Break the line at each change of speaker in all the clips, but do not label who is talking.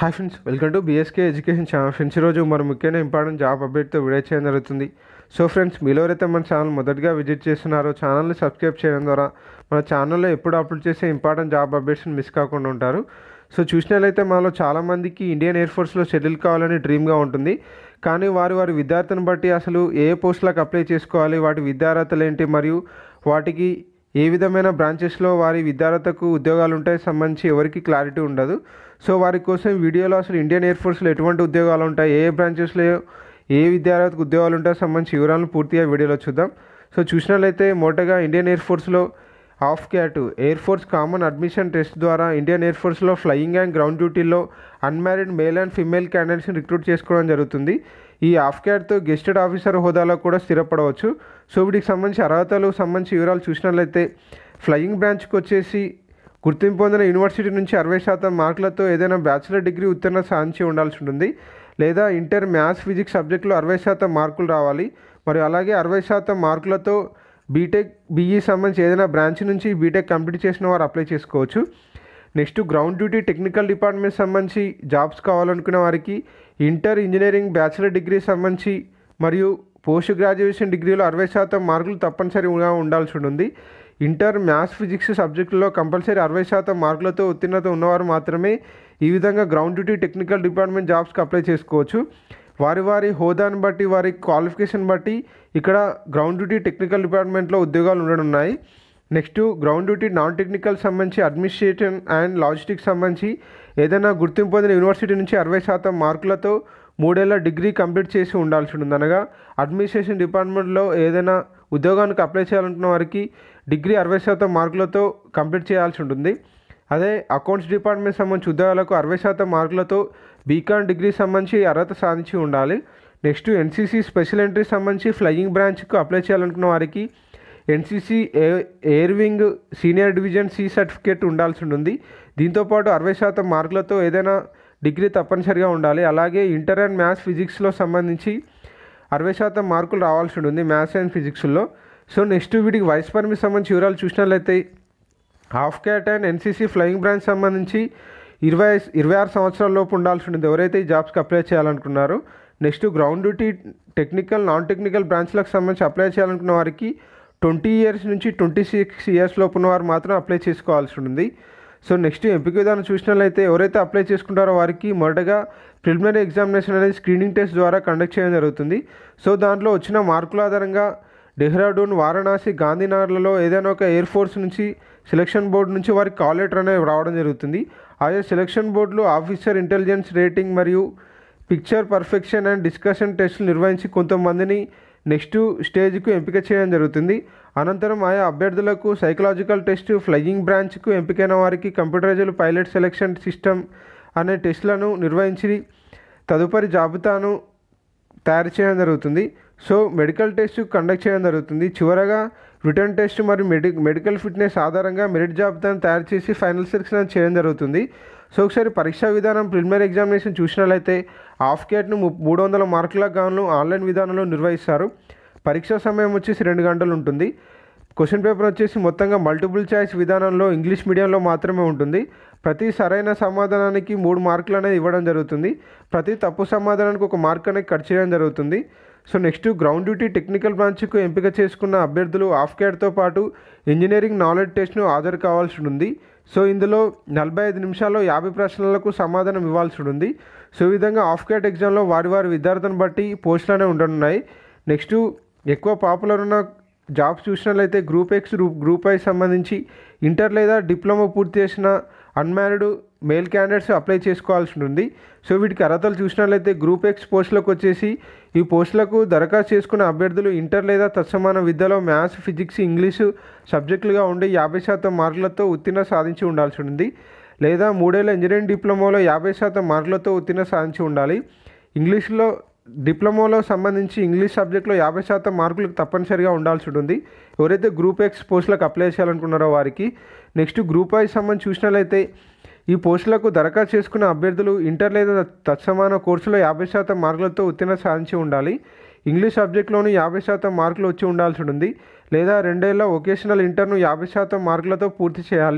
hi friends welcome to BSK education channel friends ఈరోజు మరి ముఖ్యమైన ఇంపార్టెంట్ జాబ్ అప్డేట్తో వీడియో చేయడం జరుగుతుంది సో ఫ్రెండ్స్ మీలో ఎవరైతే మన ఛానల్ మొదటిగా విజిట్ చేస్తున్నారో ఛానల్ని సబ్స్క్రైబ్ చేయడం ద్వారా మన ఛానల్లో ఎప్పుడు అప్లోడ్ చేసే ఇంపార్టెంట్ జాబ్ అప్డేట్స్ని మిస్ కాకుండా ఉంటారు సో చూసినట్లయితే మనలో చాలామందికి ఇండియన్ ఎయిర్ ఫోర్స్లో సెటిల్ కావాలని డ్రీమ్గా ఉంటుంది కానీ వారి వారి విద్యార్థిని బట్టి అసలు ఏ పోస్టులకు అప్లై చేసుకోవాలి వాటి విద్యార్హతలు ఏంటి మరియు వాటికి ఏ విధమైన బ్రాంచెస్లో వారి విద్యార్థులకు ఉద్యోగాలు ఉంటాయి సంబంధించి ఎవరికి క్లారిటీ ఉండదు సో వారి కోసం వీడియోలో అసలు ఇండియన్ ఎయిర్ ఫోర్స్లో ఎటువంటి ఉద్యోగాలు ఉంటాయి ఏ బ్రాంచెస్లో ఏ విద్యార్థికి ఉద్యోగాలు ఉంటాయో సంబంధించి వివరాలను పూర్తిగా వీడియోలో చూద్దాం సో చూసినట్లయితే మొదటగా ఇండియన్ ఎయిర్ ఫోర్స్లో AFCAT air force common admission test ద్వారా ఇండియన్ ఎయిర్ ఫోర్స్లో ఫ్లయింగ్ అండ్ గ్రౌండ్ డ్యూటీలో అన్మ్యారీడ్ మేల్ అండ్ ఫిమేల్ క్యాండిడేట్స్ని రిక్రూట్ చేసుకోవడం జరుగుతుంది ఈ ఆఫ్ క్యాట్తో గెస్టెడ్ ఆఫీసర్ హోదాలో కూడా స్థిరపడవచ్చు సో వీటికి సంబంధించి అర్హతలు సంబంధించి వివరాలు చూసినట్లయితే ఫ్లయింగ్ బ్రాంచ్కి వచ్చేసి గుర్తింపు పొందిన యూనివర్సిటీ నుంచి అరవై శాతం మార్కులతో ఏదైనా బ్యాచిలర్ డిగ్రీ ఉత్తీర్ణ సాధించి ఉండాల్సి ఉంటుంది లేదా ఇంటర్ మ్యాథ్స్ ఫిజిక్స్ సబ్జెక్టులో అరవై శాతం మార్కులు రావాలి మరియు అలాగే అరవై శాతం మార్కులతో బీటెక్ బీఈ సంబంధించి ఏదైనా బ్రాంచ్ నుంచి బీటెక్ కంప్లీట్ చేసిన వారు అప్లై చేసుకోవచ్చు next ground duty technical department సంబంధించి జాబ్స్ కావాలనుకునే వారికి ఇంటర్ ఇంజనీరింగ్ బ్యాచిలర్ డిగ్రీ సంబంధించి మరియు పోస్ట్ గ్రాడ్యుయేషన్ డిగ్రీలో అరవై శాతం మార్కులు తప్పనిసరిగా ఉండాల్సి ఉంటుంది ఇంటర్ మ్యాథ్స్ ఫిజిక్స్ సబ్జెక్టులో కంపల్సరీ అరవై శాతం మార్కులతో ఉత్తీర్ణత ఉన్నవారు మాత్రమే ఈ విధంగా గ్రౌండ్ డ్యూటీ టెక్నికల్ డిపార్ట్మెంట్ జాబ్స్కి అప్లై చేసుకోవచ్చు వారి వారి హోదాని బట్టి వారి క్వాలిఫికేషన్ బట్టి ఇక్కడ గ్రౌండ్ డ్యూటీ టెక్నికల్ డిపార్ట్మెంట్లో ఉద్యోగాలు ఉండనున్నాయి next ground duty non technical సంబంధించి అడ్మినిస్ట్రేషన్ అండ్ లాజిస్టిక్స్ సంబంధించి ఏదైనా గుర్తింపు పొందిన యూనివర్సిటీ నుంచి అరవై శాతం మార్కులతో మూడేళ్ల డిగ్రీ కంప్లీట్ చేసి ఉండాల్సి ఉంటుంది అనగా అడ్మినిస్ట్రేషన్ డిపార్ట్మెంట్లో ఏదైనా ఉద్యోగానికి అప్లై చేయాలనుకున్న వారికి డిగ్రీ అరవై శాతం మార్కులతో కంప్లీట్ చేయాల్సి ఉంటుంది అదే అకౌంట్స్ డిపార్ట్మెంట్ సంబంధించి ఉద్యోగాలకు అరవై శాతం మార్కులతో బీకాన్ డిగ్రీ సంబంధించి అర్హత సాధించి ఉండాలి నెక్స్ట్ ఎన్సీసీ స్పెషల్ ఎంట్రీ సంబంధించి ఫ్లయింగ్ బ్రాంచ్కు అప్లై చేయాలనుకున్న వారికి NCC air wing senior division C certificate ఉండాల్సి ఉంటుంది దీంతోపాటు అరవై శాతం మార్కులతో ఏదైనా డిగ్రీ తప్పనిసరిగా ఉండాలి అలాగే ఇంటర్ అండ్ మ్యాథ్స్ ఫిజిక్స్లో సంబంధించి అరవై శాతం మార్కులు రావాల్సి ఉంటుంది మ్యాథ్స్ అండ్ ఫిజిక్స్లో సో నెక్స్ట్ వీటికి వైస్ పర్మిట్ సంబంధించి వివరాలు చూసినట్లయితే AFCAT and NCC flying branch సంబంధించి ఇరవై ఇరవై ఆరు సంవత్సరాల లోపు ఉండాల్సి ఉంటుంది ఎవరైతే ఈ జాబ్స్కి అప్లై చేయాలనుకున్నారో next ground duty technical non technical బ్రాంచ్లకు సంబంధించి అప్లై చేయాలనుకున్న వారికి ట్వంటీ ఇయర్స్ నుంచి ట్వంటీ సిక్స్ ఇయర్స్ లోపు ఉన్న వారు మాత్రం అప్లై చేసుకోవాల్సి ఉంటుంది సో నెక్స్ట్ ఎంపిక విధానం చూసినట్లయితే ఎవరైతే అప్లై చేసుకుంటారో వారికి మొదటగా ప్రిలిమినరీ ఎగ్జామినేషన్ అనేది స్క్రీనింగ్ టెస్ట్ ద్వారా కండక్ట్ చేయడం జరుగుతుంది సో దాంట్లో వచ్చిన మార్కుల ఆధారంగా డెహ్రాడూన్ వారణాసి గాంధీనగర్లలో ఏదైనా ఒక ఎయిర్ ఫోర్స్ నుంచి సెలక్షన్ బోర్డు నుంచి వారికి కాల్ లెటర్ అనేది రావడం జరుగుతుంది ఆయా సెలక్షన్ బోర్డులు ఆఫీసర్ ఇంటెలిజెన్స్ రేటింగ్ మరియు పిక్చర్ పర్ఫెక్షన్ అండ్ డిస్కషన్ టెస్టులు నిర్వహించి కొంతమందిని నెక్స్ట్ స్టేజ్కు ఎంపిక చేయడం జరుగుతుంది అనంతరం ఆయా అభ్యర్థులకు సైకలాజికల్ టెస్ట్ ఫ్లయింగ్ బ్రాంచ్కు ఎంపికైన వారికి కంప్యూటరైజ్డ్ పైలట్ సెలక్షన్ సిస్టమ్ అనే టెస్టులను నిర్వహించి తదుపరి జాబితాను తయారు చేయడం జరుగుతుంది సో మెడికల్ టెస్ట్ కండక్ట్ చేయడం జరుగుతుంది చివరగా రిటర్న్ టెస్ట్ మరియు మెడి మెడికల్ ఫిట్నెస్ ఆధారంగా మెరిట్ జాబితాను తయారు చేసి ఫైనల్ సెలక్షన్ చేయడం జరుగుతుంది సో ఒకసారి పరీక్షా విధానం ప్రిలిమినరీ ఎగ్జామినేషన్ చూసినట్లయితే హాఫ్ కేట్ను మూడు వందల మార్కుల గాను ఆన్లైన్ విధానంలో నిర్వహిస్తారు పరీక్షా సమయం వచ్చేసి రెండు గంటలు ఉంటుంది క్వశ్చన్ పేపర్ వచ్చేసి మొత్తంగా మల్టిపుల్ చాయిస్ విధానంలో ఇంగ్లీష్ మీడియంలో మాత్రమే ఉంటుంది ప్రతి సరైన సమాధానానికి మూడు మార్కులు అనేది ఇవ్వడం జరుగుతుంది ప్రతి తప్పు సమాధానానికి ఒక మార్క్ అనేది కట్ చేయడం జరుగుతుంది so next ground duty technical బ్రాంచ్కు ఎంపిక చేసుకున్న అభ్యర్థులు ఆఫ్ క్యాట్తో పాటు ఇంజనీరింగ్ నాలెడ్జ్ టెస్ట్ను హాజరు కావాల్సి ఉంది సో ఇందులో నలభై ఐదు నిమిషాల్లో యాభై ప్రశ్నలకు సమాధానం ఇవ్వాల్సి ఉంది సో ఈ విధంగా ఆఫ్ క్యాట్ ఎగ్జామ్లో వారి వారి విద్యార్థులను బట్టి పోస్టులు అనేవి ఉండనున్నాయి నెక్స్ట్ ఎక్కువ పాపులర్ ఉన్న జాబ్స్ చూసినట్లయితే గ్రూప్ ఎక్స్ గ్రూప్ ఐ సంబంధించి ఇంటర్ లేదా డిప్లొమా పూర్తి చేసిన అన్మ్యారీడ్ మేల్ క్యాండిడేట్స్ అప్లై చేసుకోవాల్సి ఉంటుంది సో వీటికి అర్హతలు చూసినట్లయితే గ్రూప్ ఎక్స్ పోస్టులకు వచ్చేసి ఈ పోస్టులకు దరఖాస్తు చేసుకున్న అభ్యర్థులు ఇంటర్ లేదా తత్సమాన విద్యలో మ్యాథ్స్ ఫిజిక్స్ ఇంగ్లీషు సబ్జెక్టులుగా ఉండి యాభై శాతం మార్కులతో ఉత్తీర్ణ సాధించి ఉండాల్సి ఉంది లేదా మూడేళ్ల ఇంజనీరింగ్ డిప్లొమాలో యాభై శాతం మార్కులతో ఉత్తీర్ణ సాధించి ఉండాలి ఇంగ్లీష్లో డిప్లొమాలో సంబంధించి ఇంగ్లీష్ సబ్జెక్ట్లో యాభై శాతం మార్కులకు తప్పనిసరిగా ఉండాల్సి ఉంటుంది ఎవరైతే గ్రూప్ ఎక్స్ పోస్టులకు అప్లై చేయాలనుకున్నారో వారికి నెక్స్ట్ గ్రూప్ ఐ సంబంధించి చూసినట్లయితే ఈ పోస్టులకు దరఖాస్తు చేసుకున్న అభ్యర్థులు ఇంటర్ లేదా తత్సమాన కోర్సులో యాభై శాతం మార్కులతో ఉత్తీర్ణ సాధించి ఉండాలి ఇంగ్లీష్ సబ్జెక్ట్లోని యాభై శాతం మార్కులు వచ్చి ఉండాల్సి ఉంటుంది లేదా రెండేళ్ల వొకేషనల్ ఇంటర్ను యాభై శాతం మార్కులతో పూర్తి చేయాలి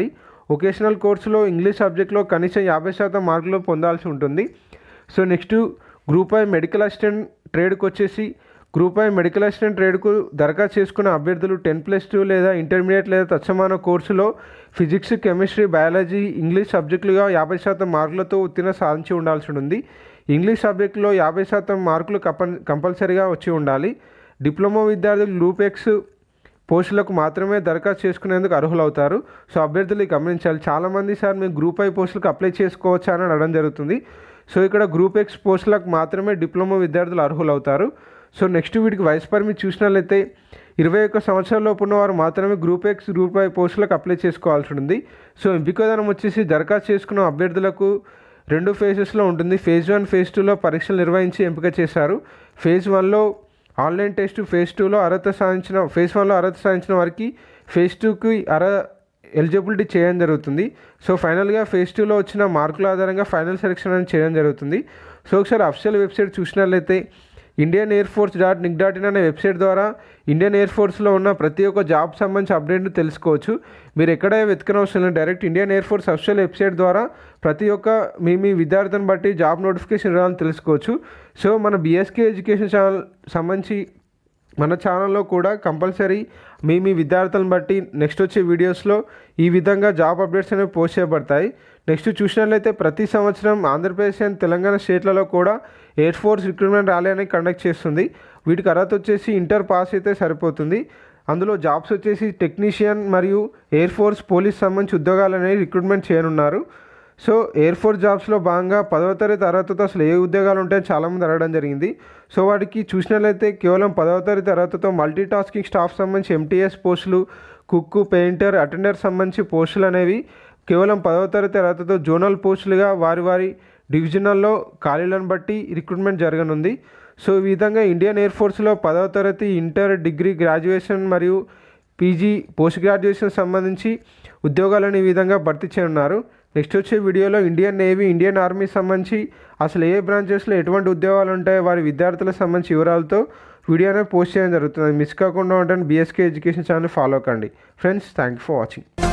వొకేషనల్ కోర్సులో ఇంగ్లీష్ సబ్జెక్ట్లో కనీసం యాభై శాతం మార్కులు పొందాల్సి ఉంటుంది so next group Y medical assistant ట్రేడ్కి వచ్చేసి గ్రూప్ ఐ మెడికల్ అసిస్టెంట్ ట్రేడ్కు దరఖాస్తు చేసుకున్న అభ్యర్థులు టెన్ ప్లస్ టూ లేదా ఇంటర్మీడియట్ లేదా తత్సమాన కోర్సులో ఫిజిక్స్ కెమిస్ట్రీ బయాలజీ ఇంగ్లీష్ సబ్జెక్టులుగా యాభై శాతం మార్కులతో ఉత్తీర్ణ సాధించి ఉండాల్సి ఉంది ఇంగ్లీష్ సబ్జెక్టులో యాభై శాతం మార్కులు కంపల్ కంపల్సరీగా వచ్చి ఉండాలి డిప్లొమా విద్యార్థులు గ్రూప్ ఎక్స్ పోస్టులకు మాత్రమే దరఖాస్తు చేసుకునేందుకు అర్హులవుతారు సో అభ్యర్థులు ఇది గమనించాలి చాలామంది సార్ మేము గ్రూప్ ఐ పోస్టులకు అప్లై చేసుకోవచ్చా అని అడగడం జరుగుతుంది సో ఇక్కడ గ్రూప్ ఎక్స్ పోస్టులకు మాత్రమే డిప్లొమా విద్యార్థులు అర్హులవుతారు సో నెక్స్ట్ వీటికి వయసు పరిమితి చూసినట్లయితే ఇరవై ఒక్క సంవత్సరాలలోపు ఉన్నవారు మాత్రమే గ్రూప్ ఎక్స్ గ్రూప్ వై పోస్టులకు అప్లై చేసుకోవాల్సి ఉంది సో ఎంపిక విధానం వచ్చేసి దరఖాస్తు చేసుకున్న అభ్యర్థులకు రెండు ఫేజెస్లో ఉంటుంది ఫేజ్ వన్ ఫేజ్ టూలో పరీక్షలు నిర్వహించి ఎంపిక చేశారు ఫేజ్ వన్లో ఆన్లైన్ టెస్ట్ ఫేజ్ టూలో అర్హత సాధించిన ఫేజ్ వన్లో అర్హత సాధించిన వారికి ఫేజ్ టూకి అర్హ ఎలిజిబిలిటీ చేయడం జరుగుతుంది సో ఫైనల్గా ఫేజ్ టూలో వచ్చిన మార్కుల ఆధారంగా ఫైనల్ సెలెక్షన్ అని చేయడం జరుగుతుంది సో ఒకసారి అఫిషియల్ వెబ్సైట్ చూసినట్లయితే Indian air force dot NIC dot in అనే వెబ్సైట్ ద్వారా ఇండియన్ ఎయిర్ ఫోర్స్లో ఉన్న ప్రతి ఒక్క జాబ్ సంబంధించి అప్డేట్ని తెలుసుకోవచ్చు మీరు ఎక్కడ వెతకన అవసరం లేదు direct Indian air force official website ద్వారా ప్రతి ఒక్క మీ మీ విద్యార్థిని బట్టి జాబ్ నోటిఫికేషన్ వివరాలను తెలుసుకోవచ్చు సో మన బీఎస్కే ఎడ్యుకేషన్ ఛానల్ సంబంధించి మన ఛానల్లో కూడా కంపల్సరీ మీ మీ విద్యార్థులను బట్టి నెక్స్ట్ వచ్చే వీడియోస్లో ఈ విధంగా జాబ్ అప్డేట్స్ అనేవి పోస్ట్ చేయబడతాయి నెక్స్ట్ చూసినట్లయితే ప్రతి సంవత్సరం ఆంధ్రప్రదేశ్ అండ్ తెలంగాణ స్టేట్లలో కూడా ఎయిర్ ఫోర్స్ రిక్రూట్మెంట్ ర్యాలీ అనేది కండక్ట్ చేస్తుంది వీటికి అర్హత వచ్చేసి ఇంటర్ పాస్ అయితే సరిపోతుంది అందులో జాబ్స్ వచ్చేసి టెక్నీషియన్ మరియు ఎయిర్ ఫోర్స్ పోలీస్ సంబంధించి ఉద్యోగాలు అనేవి రిక్రూట్మెంట్ చేయనున్నారు సో ఎయిర్ ఫోర్స్ జాబ్స్లో భాగంగా పదవ తరగతి అర్హతతో అసలు ఏ ఉద్యోగాలు ఉంటాయో చాలామంది అడగడం జరిగింది సో వాటికి చూసినట్లయితే కేవలం పదవ తరగతి అర్హతతో మల్టీ టాస్కింగ్ స్టాఫ్ సంబంధించి ఎంటీఎస్ పోస్టులు కుక్కు పెయింటర్ అటెండర్ సంబంధించి పోస్టులు అనేవి కేవలం పదవ తరగతి అర్హతతో జోనల్ పోస్టులుగా వారి వారి డివిజనల్లో ఖాళీలను బట్టి రిక్రూట్మెంట్ జరగనుంది సో ఈ విధంగా ఇండియన్ ఎయిర్ ఫోర్స్లో పదవ తరగతి ఇంటర్ డిగ్రీ గ్రాడ్యుయేషన్ మరియు పీజీ పోస్ట్ గ్రాడ్యుయేషన్ సంబంధించి ఉద్యోగాలను ఈ విధంగా భర్తీ చేయనున్నారు నెక్స్ట్ వచ్చే వీడియోలో ఇండియన్ నేవీ ఇండియన్ ఆర్మీ సంబంధించి అసలు ఏ బ్రాంచెస్లో ఎటువంటి ఉద్యోగాలు ఉంటాయో వారి విద్యార్థులకు సంబంధించి వివరాలతో వీడియో అనేది పోస్ట్ చేయడం జరుగుతుంది మిస్ కాకుండా ఉంటే బీఎస్కే ఎడ్యుకేషన్ ఛానల్ ఫాలో కండి friends thank you for watching